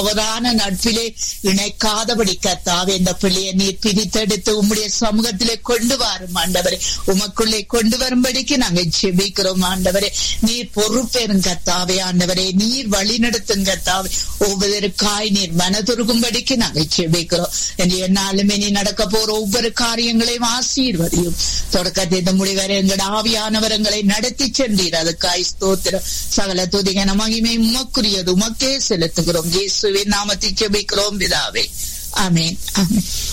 தவறான நட்பிலே இணைக்காதபடி கத்தாவே இந்த பிள்ளையை நீர் பிரித்தெடுத்து உம்முடைய சமூகத்திலே கொண்டு வரும் ஆண்டவரே உமக்குள்ளே கொண்டு வரும்படிக்கு நாங்கள் செபிக்கிறோம் ஆண்டவரே நீர் பொறுப்பேறும் கத்தாவே ஆண்டவரே நீர் வழி நடத்தும் கத்தாவே ஒவ்வொருக்காய் நீர் மனதுருகும்படிக்கு நாங்கள் செபிக்கிறோம் என்று என்னாலுமே நீ நடக்க போற ஒவ்வொரு காரியங்களையும் ஆசீர்வதியும் தொடக்கத்தை முடிவரை எங்கள் ஆவியானவரங்களை நடத்தி சென்றீர் அதுக்காய் ஸ்தோத்திரம் சகல துதிகன மகிமை உமக்குரியது உமக்கே செலுத்துகிறோம் இயேசுவின் நாமத்தை செபிக்கிறோம் பிதாவே ஆமேன் ஆமேன்